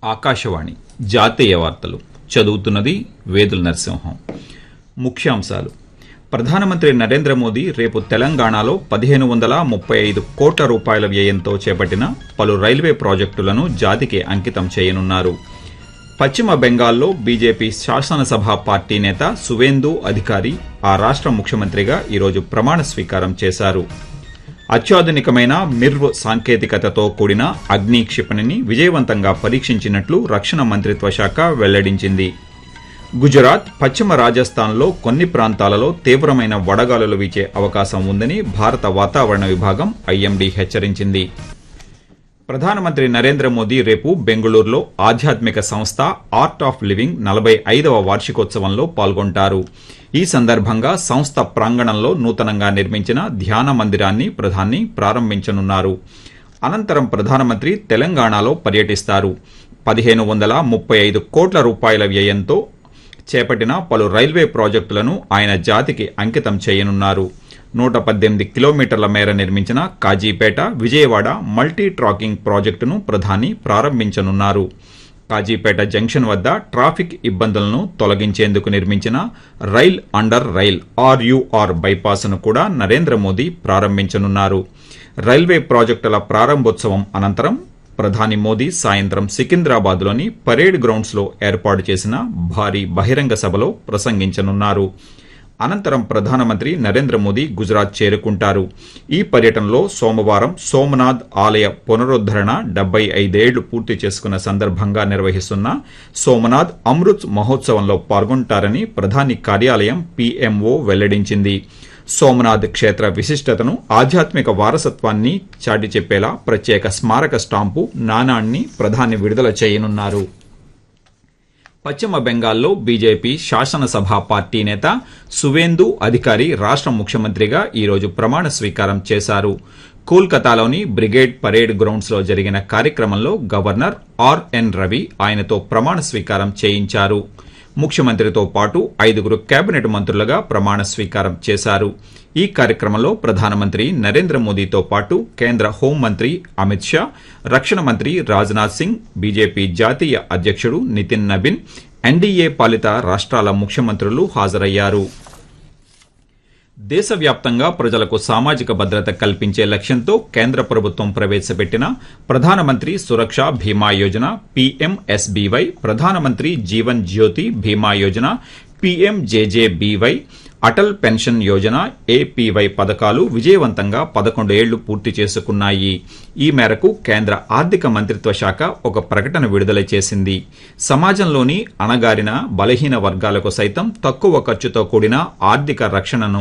ఆకాశవాణి జాతీయ వార్తలు చదువుతున్నది వేదుల నరసింహం ముఖ్యాంశాలు ప్రధానమంత్రి నరేంద్ర మోదీ రేపు తెలంగాణలో పదిహేను వందల ముప్పై ఐదు కోట్ల రూపాయల వ్యయంతో చేపట్టిన పలు రైల్వే ప్రాజెక్టులను జాతికి అంకితం చేయనున్నారు పశ్చిమ బెంగాల్లో బీజేపీ శాసనసభ పార్టీ నేత సువేందు అధికారి ఆ రాష్ట్ర ముఖ్యమంత్రిగా ఈరోజు ప్రమాణ స్వీకారం చేశారు అత్యాధునికమైన మిర్వ్ సాంకేతికతతో కూడిన అగ్ని క్షిపణిని విజయవంతంగా పరీక్షించినట్లు రక్షణ మంత్రిత్వ శాఖ వెల్లడించింది గుజరాత్ పశ్చిమ రాజస్థాన్లో కొన్ని ప్రాంతాలలో తీవ్రమైన వడగాలులు వీచే అవకాశం ఉందని భారత వాతావరణ విభాగం ఐఎండీ హెచ్చరించింది ప్రధానమంత్రి నరేంద్ర మోదీ రేపు బెంగళూరులో ఆధ్యాత్మిక సంస్థ ఆర్ట్ ఆఫ్ లివింగ్ నలభై ఐదవ వార్షికోత్సవంలో పాల్గొంటారు ఈ సందర్భంగా సంస్థ ప్రాంగణంలో నూతనంగా నిర్మించిన ధ్యాన మందిరాన్ని ప్రధాని ప్రారంభించనున్నారు అనంతరం ప్రధానమంత్రి తెలంగాణలో పర్యటిస్తారు పదిహేను వందల ముప్పై ఐదు కోట్ల రూపాయల వ్యయంతో చేపట్టిన పలు రైల్వే ప్రాజెక్టులను ఆయన జాతికి అంకితం చేయనున్నారు నూట పద్దెనిమిది కిలోమీటర్ల మేర నిర్మించిన కాజీపేట విజయవాడ మల్టీ ట్రాకింగ్ ప్రాజెక్టును ప్రధాని ప్రారంభించనున్నారు కాజీపేట జంక్షన్ వద్ద ట్రాఫిక్ ఇబ్బందులను తొలగించేందుకు నిర్మించిన రైల్ అండర్ రైల్ ఆర్యూఆర్ బైపాస్ను కూడా నరేంద్ర మోదీ ప్రారంభించనున్నారు రైల్వే ప్రాజెక్టుల ప్రారంభోత్సవం అనంతరం ప్రధాని మోదీ సాయంత్రం సికింద్రాబాద్లోని పరేడ్ గ్రౌండ్స్లో ఏర్పాటు చేసిన భారీ బహిరంగ సభలో ప్రసంగించనున్నారు అనంతరం ప్రధానమంత్రి నరేంద్ర మోదీ గుజరాత్ చేరుకుంటారు ఈ పర్యటనలో సోమవారం సోమనాథ్ ఆలయ పునరుద్దరణ డెబ్బై ఐదేళ్లు పూర్తి చేసుకున్న సందర్భంగా నిర్వహిస్తున్న సోమనాథ్ అమృత్ మహోత్సవంలో పాల్గొంటారని ప్రధాని కార్యాలయం పీఎంఓ వెల్లడించింది సోమనాథ్ క్షేత్ర విశిష్టతను ఆధ్యాత్మిక వారసత్వాన్ని చాటి చెప్పేలా ప్రత్యేక స్మారక స్టాంపు నాణాన్ని ప్రధాని విడుదల చేయనున్నారు పశ్చిమ బెంగాల్లో బీజేపీ శాసనసభ పార్టీ నేత సువేందు అధికారి రాష్ట్ర ముఖ్యమంత్రిగా ఈరోజు ప్రమాణ స్వీకారం చేశారు కోల్కతాలోని బ్రిగేడ్ పరేడ్ గ్రౌండ్స్ లో జరిగిన కార్యక్రమంలో గవర్నర్ ఆర్ఎన్ రవి ఆయనతో ప్రమాణ స్వీకారం చేయించారు ముఖ్యమంత్రితో పాటు ఐదుగురు కేబినెట్ మంత్రులుగా ప్రమాణ స్వీకారం చేశారు ఈ కార్యక్రమంలో ప్రధానమంత్రి నరేంద్ర మోదీతో పాటు కేంద్ర హోంమంత్రి అమిత్ షా రక్షణ మంత్రి రాజ్నాథ్ సింగ్ బీజేపీ జాతీయ అధ్యక్షుడు నితిన్ నబిన్ ఎన్డీఏ పాలిత రాష్ట్రాల ముఖ్యమంత్రులు హాజరయ్యారు దేశవ్యాప్తంగా ప్రజలకు సామాజిక భద్రత కల్పించే లక్ష్యంతో కేంద్ర ప్రభుత్వం ప్రవేశపెట్టిన ప్రధానమంత్రి సురక్ష బీమా యోజన పీఎంఎస్బీవై ప్రధానమంత్రి Jeevan Jyoti Bima Yojana PMJJBY Atal pension Yojana APY పథకాలు విజయవంతంగా పదకొండు ఏళ్లు పూర్తి చేసుకున్నాయి ఈ మేరకు కేంద్ర ఆర్థిక మంత్రిత్వ శాఖ ఒక ప్రకటన విడుదల చేసింది సమాజంలోని అణగారిన బలహీన వర్గాలకు సైతం తక్కువ ఖర్చుతో కూడిన ఆర్థిక రక్షణను